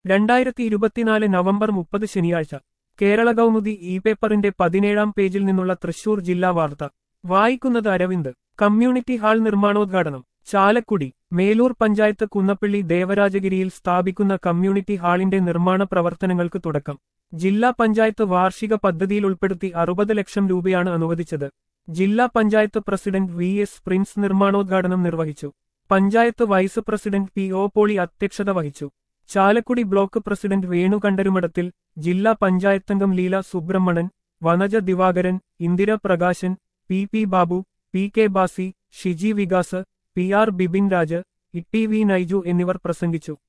രണ്ടായിരത്തി ഇരുപത്തിനാല് നവംബർ മുപ്പത് ശനിയാഴ്ച കേരള കൗമുദി ഇ പേപ്പറിന്റെ പതിനേഴാം പേജിൽ നിന്നുള്ള തൃശൂർ ജില്ലാ വാർത്ത വായിക്കുന്നത് അരവിന്ദ് കമ്മ്യൂണിറ്റി ഹാൾ നിർമ്മാണോദ്ഘാടനം ചാലക്കുടി മേലൂർ പഞ്ചായത്ത് കുന്നപ്പള്ളി ദേവരാജഗിരിയിൽ സ്ഥാപിക്കുന്ന കമ്മ്യൂണിറ്റി ഹാളിന്റെ നിർമ്മാണ പ്രവർത്തനങ്ങൾക്ക് തുടക്കം ജില്ലാ പഞ്ചായത്ത് വാർഷിക പദ്ധതിയിൽ ഉൾപ്പെടുത്തി അറുപത് ലക്ഷം രൂപയാണ് അനുവദിച്ചത് ജില്ലാ panchayat president V S Prince നിർമ്മാണോദ്ഘാടനം നിർവഹിച്ചു panchayat vice president P O Poly അധ്യക്ഷത വഹിച്ചു ചാലക്കുടി ബ്ലോക്ക് പ്രസിഡന്റ് വേണു കണ്ടരുമഠത്തിൽ ജില്ലാ പഞ്ചായത്തംഗം Leela Subrahmanan Vanaja Divakaran Indira Prakashan P P Babu P K Basi Shiji Vikas P R Bipin Raj E T V Naiju എന്നിവർ പ്രസംഗിച്ചു